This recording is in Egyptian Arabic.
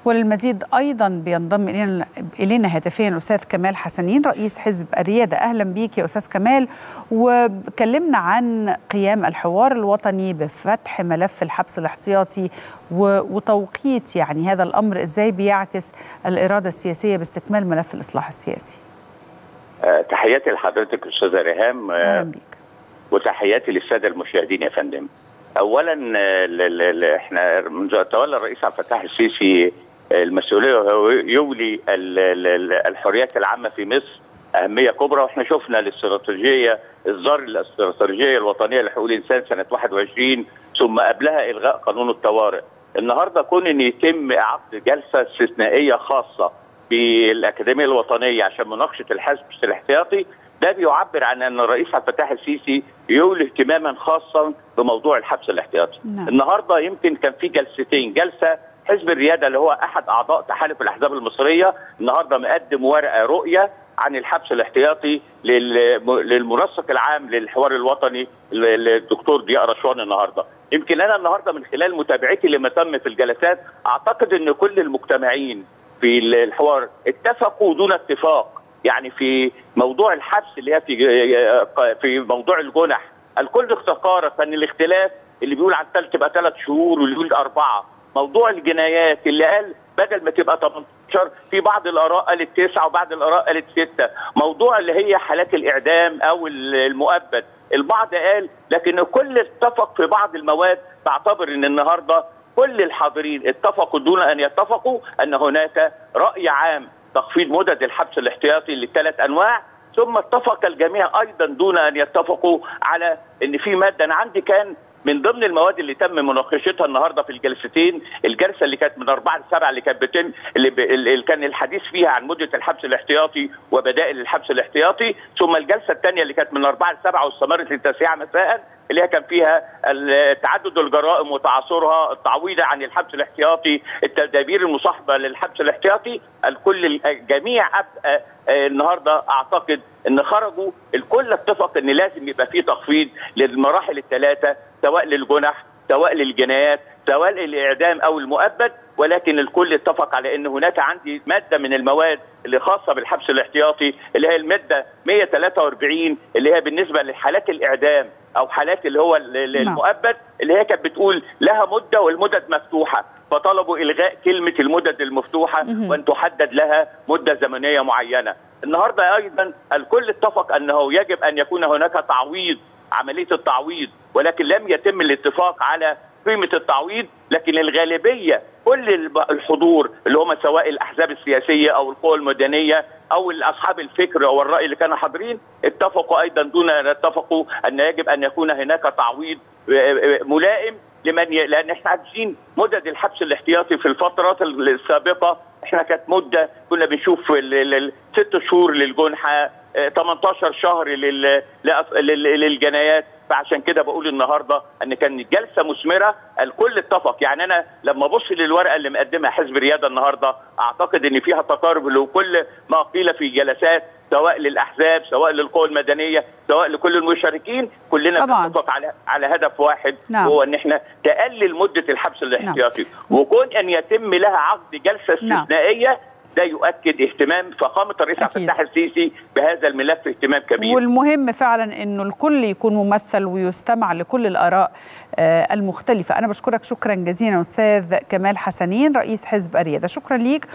وللمزيد ايضا بينضم الينا الينا هاتفيا الاستاذ كمال حسنين رئيس حزب الرياده اهلا بيك يا استاذ كمال وكلمنا عن قيام الحوار الوطني بفتح ملف الحبس الاحتياطي وتوقيت يعني هذا الامر ازاي بيعكس الاراده السياسيه باستكمال ملف الاصلاح السياسي تحياتي لحضرتك استاذه ريهام اهلا بيك وتحياتي للساده المشاهدين يا فندم اولا احنا منذ تولى الرئيس عبد الفتاح السيسي المسؤوليه وهو يولي الحريات العامه في مصر اهميه كبرى واحنا شفنا الاستراتيجيه اصدار الاستراتيجيه الوطنيه لحقوق الانسان سنه 21 ثم قبلها الغاء قانون الطوارئ. النهارده كون ان يتم عقد جلسه استثنائيه خاصه بالاكاديميه الوطنيه عشان مناقشه الحبس الاحتياطي ده بيعبر عن ان الرئيس عبد الفتاح السيسي يولي اهتماما خاصا بموضوع الحبس الاحتياطي. نعم. النهارده يمكن كان في جلستين، جلسه حزب الرياده اللي هو احد اعضاء تحالف الاحزاب المصريه النهارده مقدم ورقه رؤيه عن الحبس الاحتياطي للمنسق العام للحوار الوطني للدكتور ضياء رشوان النهارده. يمكن انا النهارده من خلال متابعتي لما تم في الجلسات اعتقد ان كل المجتمعين في الحوار اتفقوا دون اتفاق يعني في موضوع الحبس اللي هي في في موضوع الجنح الكل استقارت ان الاختلاف اللي بيقول عن ثلاث تبقى ثلاث شهور واللي بيقول اربعه موضوع الجنايات اللي قال بدل ما تبقى 18 في بعض الاراء قالت تسعه وبعض الاراء قالت سته موضوع اللي هي حالات الاعدام او المؤبد البعض قال لكن الكل اتفق في بعض المواد تعتبر ان النهارده كل الحاضرين اتفقوا دون ان يتفقوا ان هناك راي عام تخفيض مدد الحبس الاحتياطي لثلاث انواع ثم اتفق الجميع ايضا دون ان يتفقوا على ان في ماده انا عندي كان من ضمن المواد اللي تم مناقشتها النهارده في الجلستين الجلسه اللي كانت من اربعه لسبعه اللي كانت بتم اللي, ب... اللي كان الحديث فيها عن مده الحبس الاحتياطي وبدائل الحبس الاحتياطي ثم الجلسه الثانيه اللي كانت من اربعه لسبعه واستمرت للتاسعه مساء اللي هي كان فيها تعدد الجرائم وتعاصرها التعويض عن الحبس الاحتياطي التدابير المصاحبه للحبس الاحتياطي الكل الجميع النهارده اعتقد ان خرجوا الكل اتفق ان لازم يبقى في تخفيض للمراحل الثلاثه سواء للجنح سواء للجنايات سواء للاعدام او المؤبد ولكن الكل اتفق على ان هناك عندي ماده من المواد اللي خاصه بالحبس الاحتياطي اللي هي الماده 143 اللي هي بالنسبه لحالات الاعدام او حالات اللي هو المؤبد اللي هي كانت بتقول لها مده والمدد مفتوحه فطلبوا الغاء كلمه المدد المفتوحه وان تحدد لها مده زمنيه معينه. النهارده ايضا الكل اتفق انه يجب ان يكون هناك تعويض عمليه التعويض ولكن لم يتم الاتفاق على قيمه التعويض لكن الغالبيه كل الحضور اللي هم سواء الاحزاب السياسيه او القوى المدنيه او اصحاب الفكر او الراي اللي كانوا حاضرين اتفقوا ايضا دون ان اتفقوا ان يجب ان يكون هناك تعويض ملائم لمن ي... لان احنا عايزين مدد الحبس الاحتياطي في الفترات السابقه احنا كانت مده كنا بنشوف ست شهور للجنحه 18 شهر لل... للجنايات فعشان كده بقول النهارده ان كان جلسه مثمره الكل اتفق يعني انا لما ابص للورقه اللي مقدمها حزب الرياده النهارده اعتقد ان فيها تقارب لكل ما قيل في جلسات سواء للاحزاب سواء للقوى المدنيه سواء لكل المشاركين كلنا بنتفق على على هدف واحد نعم. هو ان احنا تقلل مده الحبس الاحتياطي نعم. وكون ان يتم لها عقد جلسه استثنائيه نعم. ده يؤكد اهتمام فخامه الرئيس عبد الفتاح السيسي بهذا الملف اهتمام كبير والمهم فعلا انه الكل يكون ممثل ويستمع لكل الاراء المختلفه انا بشكرك شكرا جزيلا استاذ كمال حسنين رئيس حزب الرياده شكرا ليك